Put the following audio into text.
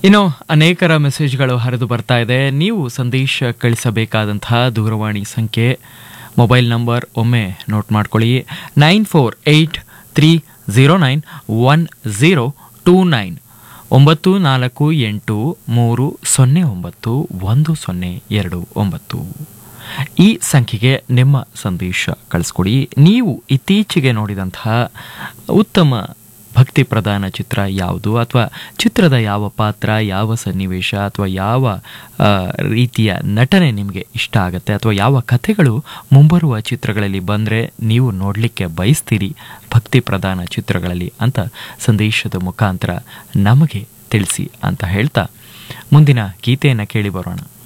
ಇನ್ನು ಅನೇಕರ ಮೆಸೇಜ್ಗಳು ಹರಿದು ಬರ್ತಾ ಇದೆ ನೀವು ಸಂದೇಶ ಕಳಿಸಬೇಕಾದಂತಹ ದೂರವಾಣಿ ಸಂಖ್ಯೆ ಮೊಬೈಲ್ ನಂಬರ್ ಒಮ್ಮೆ ನೋಟ್ ಮಾಡ್ಕೊಳ್ಳಿ nine four eight three zero nine one zero two nine ಒಂಬತ್ತು ನಾಲ್ಕು ಎಂಟು ಮೂರು ಸೊನ್ನೆ ಒಂಬತ್ತು ಒಂದು ಸೊನ್ನೆ ಎರಡು ಒಂಬತ್ತು ಈ ಸಂಖ್ಯೆಗೆ ನಿಮ್ಮ ಸಂದೇಶ ಕಳಿಸ್ಕೊಡಿ ನೀವು ಇತ್ತೀಚೆಗೆ ನೋಡಿದಂತಹ ಉತ್ತಮ ಭಕ್ತಿ ಪ್ರಧಾನ ಚಿತ್ರ ಯಾವುದು ಅಥವಾ ಚಿತ್ರದ ಯಾವ ಪಾತ್ರ ಯಾವ ಸನ್ನಿವೇಶ ಅಥವಾ ಯಾವ ಆ, ರೀತಿಯ ನಟನೆ ನಿಮಗೆ ಇಷ್ಟ ಆಗುತ್ತೆ ಅಥವಾ ಯಾವ ಕಥೆಗಳು ಮುಂಬರುವ ಚಿತ್ರಗಳಲ್ಲಿ ಬಂದರೆ ನೀವು ನೋಡಲಿಕ್ಕೆ ಬಯಸ್ತೀರಿ ಭಕ್ತಿ ಪ್ರಧಾನ ಚಿತ್ರಗಳಲ್ಲಿ ಅಂತ ಸಂದೇಶದ ಮುಖಾಂತರ ನಮಗೆ ತಿಳಿಸಿ ಅಂತ ಹೇಳ್ತಾ ಮುಂದಿನ ಗೀತೆಯನ್ನು ಕೇಳಿ ಬರೋಣ